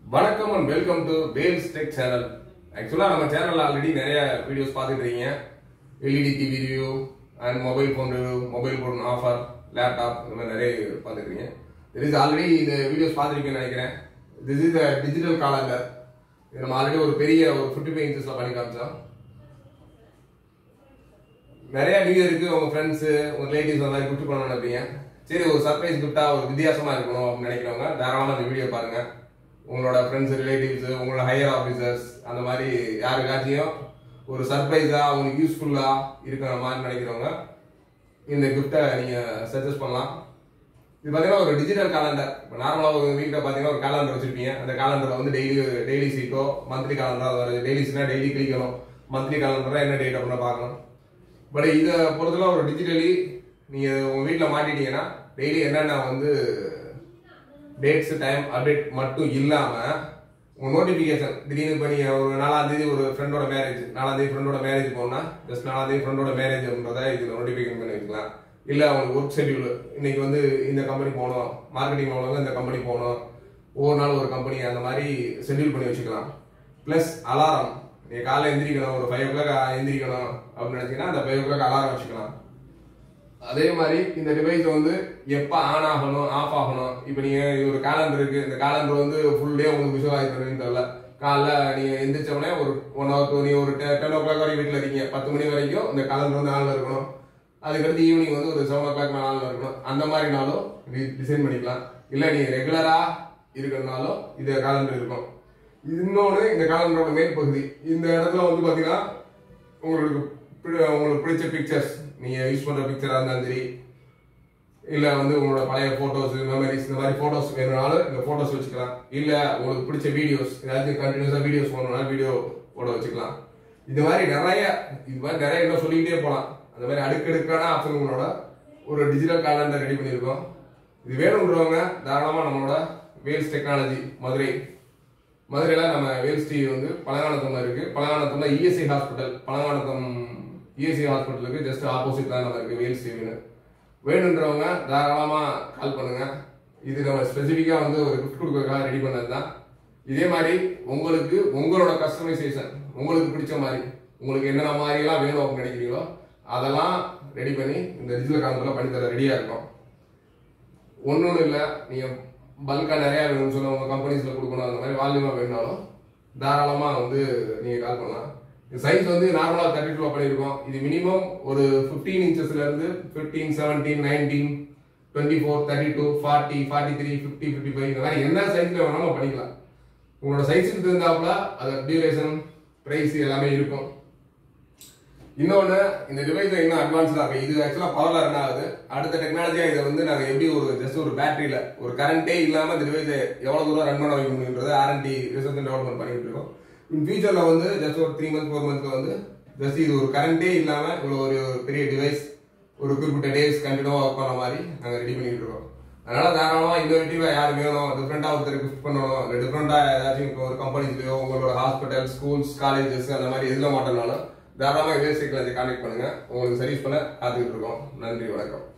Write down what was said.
வணக்கம் and welcome to Vels tech channel ஆக்சுவலாக நம்ம சேனல்ல ஆல்ரெடி நிறைய வீடியோஸ் பார்த்துட்டு இருக்கீங்க LED TV review and mobile phone review mobile phone offer laptop இந்த மாதிரி நிறைய பார்த்துட்டு இருக்கீங்க தெர் இஸ் ஆல்ரெடி இந்த வீடியோஸ் பார்த்துருக்கீங்கன்னு நினைக்கிறேன் this is a digital calendar இது நம்ம ஆல்ரெடி ஒரு பெரிய ஒரு ஃபிஃப்டி ஃபைவ் இன்ச்சஸில் பண்ணி காமிச்சோம் நிறைய நியூ இயருக்கு உங்க ஃப்ரெண்ட்ஸ் உங்க ரிலேட்டிவ்ஸ் அந்த மாதிரி கிஃப்ட் பண்ணணும்னு நினைப்பீங்க சரி ஒரு சர்ப்ரைஸ் கிஃப்டா ஒரு வித்தியாசமா இருக்கணும் அப்படின்னு நினைக்கிறவங்க தாராளமா இந்த வீடியோ பாருங்க உங்களோட ஃப்ரெண்ட்ஸ் ரிலேட்டிவ்ஸ் உங்களோட ஹையர் ஆஃபீஸர்ஸ் அந்த மாதிரி யாருக்காச்சும் ஒரு சர்ப்ரைஸா உங்களுக்கு யூஸ்ஃபுல்லா இருக்கிற மாதிரி நினைக்கிறவங்க இந்த கிஃப்ட்டை நீங்க சஜஸ்ட் பண்ணலாம் இது பார்த்தீங்கன்னா ஒரு டிஜிட்டல் காலண்டர் இப்போ நார்மலாக ஒரு வீட்டில் பார்த்தீங்கன்னா ஒரு காலண்டர் வச்சிருப்பீங்க அந்த காலண்டரை வந்து டெய்லி டெய்லி சீட்டோ மந்த்லி காலண்டர் டெய்லி சீட்னா டெய்லி கிளிக்கணும் மந்த்லி காலண்டரா என்ன டேட் அப்படின்னு பார்க்கணும் பட் இதை பொறுத்தல ஒரு டிஜிட்டலி நீங்கள் உங்கள் வீட்டில் மாட்டிட்டீங்கன்னா டெய்லி என்னென்ன வந்து டேட்ஸ் டைம் அப்டேட் மட்டும் இல்லாமல் உங்கள் நோட்டிஃபிகேஷன் திடீர்னு இப்போ நீங்கள் ஒரு நாலாம் தேதி ஒரு ஃப்ரெண்டோட மேரேஜ் நாலாம் தேதி ஃப்ரெண்டோட மேரேஜ் போகணும்னா ஜஸ்ட் நாலாம் தேதி ஃப்ரெண்டோட மேரேஜ் அப்படின்றத இதில் நோட்டிஃபிகேஷன் பண்ணி வச்சுக்கலாம் இல்லை அவங்களுக்கு ஒர்க் ஷெட்யூல் இன்னைக்கு வந்து இந்த கம்பெனி போகணும் மார்க்கெட்டிங் உள்ளவங்க இந்த கம்பெனி போகணும் ஒவ்வொரு நாள் ஒரு கம்பெனி அந்த மாதிரி ஷெட்யூல் பண்ணி வச்சுக்கலாம் ப்ளஸ் அலாரம் நீங்க காலைல எந்திரிக்கணும் ஒரு ஃபைவ் ஓ கிளாக் எந்திரிக்கணும் அப்படின்னு நினைச்சீங்கன்னா அந்த ஃபைவ் ஓ கிளாக் அலாரம் வச்சுக்கலாம் அதே மாதிரி இந்த டிவைஸ் வந்து எப்ப ஆன் ஆகணும் ஆஃப் ஆகணும் இப்போ நீங்க இது ஒரு காலண்டர் இருக்கு இந்த காலண்டர் வந்து ஃபுல் டே உங்களுக்கு விஷுவலைஸ் பண்ணுவீங்கன்னு தெரியல காலைல நீங்க எந்திரிச்ச உடனே ஒரு ஒன் ஹவர் நீ ஒரு டென் ஓ கிளாக் வரைக்கும் வீட்டில் இருக்கீங்க பத்து மணி வரைக்கும் இந்த காலண்டர் வந்து ஆன்ல இருக்கணும் அதுக்கடுத்து ஈவினிங் வந்து ஒரு செவன் ஓ கிளாக் மேலே ஆன்ல இருக்கணும் அந்த மாதிரினாலும் டிசைன் பண்ணிக்கலாம் இல்லை நீ ரெகுலரா இருக்கிறனாலும் இது காலண்டர் இருக்கும் இன்னொன்று இந்த காலண்டரோட மேல் பகுதி இந்த இடத்துல வந்து பார்த்தீங்கன்னா உங்களுக்கு பிடி- உங்களுக்கு பிடிச்ச பிக்சர்ஸ் நீங்கள் யூஸ் பண்ணுற பிக்சராக இருந்தாலும் சரி இல்லை வந்து உங்களோட பழைய ஃபோட்டோஸ் மெமரிஸ் இந்த மாதிரி ஃபோட்டோஸ் வேணும்னாலும் இந்த ஃபோட்டோஸ் வச்சுக்கலாம் இல்லை உங்களுக்கு பிடிச்ச வீடியோஸ் ஏதாச்சும் கண்டினியூஸாக வீடியோஸ் போடணும்னாலும் வீடியோ போட வச்சுக்கலாம் இது மாதிரி நிறைய இது மாதிரி நிறைய இன்னும் சொல்லிக்கிட்டே போகலாம் அந்த மாதிரி அடுக்கடுக்கான ஆப்ஷன்களோட ஒரு டிஜிட்டல் காலண்டர் ரெடி பண்ணியிருக்கோம் இது வேணுன்றவங்க தாராளமாக நம்மளோட வேல்ஸ் டெக்னாலஜி மதுரை மதுரையில நம்ம வேல்ஸ் டிவி வந்து பழங்கானத்தம்ல இருக்கு பழங்கானத்தம்ல இஎஸ்ஐ ஹாஸ்பிட்டல் பழங்கானத்தம் இஎஸ்ஐ ஹாஸ்பிட்டலுக்கு ஜஸ்ட் ஆப்போசிட் தான் நம்ம இருக்கு வேல்ஸ் டிவின்னு வேணுன்றவங்க தாராளமா கால் பண்ணுங்க இது நம்ம ஸ்பெசிஃபிக்கா வந்து ஒரு கிஃப்ட் கொடுக்கறதுக்காக ரெடி பண்ணது தான் இதே மாதிரி உங்களுக்கு உங்களோட கஸ்டமைசேஷன் உங்களுக்கு பிடிச்ச மாதிரி உங்களுக்கு என்னென்ன மாதிரி எல்லாம் வேணும் அப்படின்னு நினைக்கிறீங்களோ அதெல்லாம் ரெடி பண்ணி இந்த டிஜிட்டல் காலத்தில் பண்ணி தர ரெடியா இருக்கும் ஒன்றும் இல்லை நீங்கள் பல்காக நிறையா வேணும்னு சொல்ல உங்கள் கம்பெனிஸில் கொடுக்கணும் அந்த மாதிரி வால்யூமாக வேணுனாலும் தாராளமாக வந்து நீங்கள் கால் பண்ணலாம் இந்த சைஸ் வந்து நார்மலாக தேர்ட்டி டூ பண்ணியிருக்கோம் இது மினிமம் ஒரு ஃபிஃப்டீன் இன்ச்சஸ்லேருந்து fifteen seventeen nineteen twenty four thirty two forty forty three fifty fifty five இந்த மாதிரி என்ன சைஸில் வேணாலும் பண்ணிக்கலாம் உங்களோட சைஸுக்கு தகுந்தாப்புல அது டியூரேஷன் ப்ரைஸ் எல்லாமே இருக்கும் இன்னொன்று இந்த டிவைஸ் இன்னும் அட்வான்ஸ்டாக இருக்கு இது ஆக்சுவலாக பவரில் ரன் ஆகுது அடுத்த டெக்னாலஜியாக இதை வந்து நாங்கள் எப்படி ஒரு ஜஸ்ட் ஒரு பேட்டரியில் ஒரு கரண்டே இல்லாமல் இந்த டிவைஸை எவ்வளோ தூரம் ரன் பண்ண வைக்க முடியுன்றது ஆர்என்டி ரிசர்ச் அண்ட் டெவலப்மெண்ட் பண்ணிட்டு இருக்கோம் இன் ஃபியூச்சரில் வந்து ஜஸ்ட் ஒரு த்ரீ மந்த்ஸ் ஃபோர் மந்த்ஸ்க்கு வந்து ஜஸ்ட் இது ஒரு கரண்டே இல்லாமல் இவ்வளோ ஒரு பெரிய டிவைஸ் ஒரு குறிப்பிட்ட டேஸ் கண்டினியூவாக ஒர்க் பண்ண மாதிரி நாங்கள் ரெடி பண்ணிட்டு இருக்கோம் அதனால தாராளமாக இன்னோவேட்டிவாக யார் வேணும் டிஃப்ரெண்டாக ஒருத்தருக்கு கிஃப்ட் பண்ணணும் இல்லை டிஃப்ரெண்டாக ஏதாச்சும் இப்போ ஒரு கம்பெனிஸ்லையோ உங்களோட ஹாஸ்பிட்டல் ஸ்கூல்ஸ் காலேஜஸ் அந்த மாதிரி எதில் மாட்டோம்னாலும் தாராளமாக வேஸ்ட் டெக்னாலஜி கான்டெக்ட் பண்ணுங்க உங்களுக்கு சர்வீஸ் பண்ண காத்துக்கிட்டு இருக்கோம் நன்றி வணக்கம்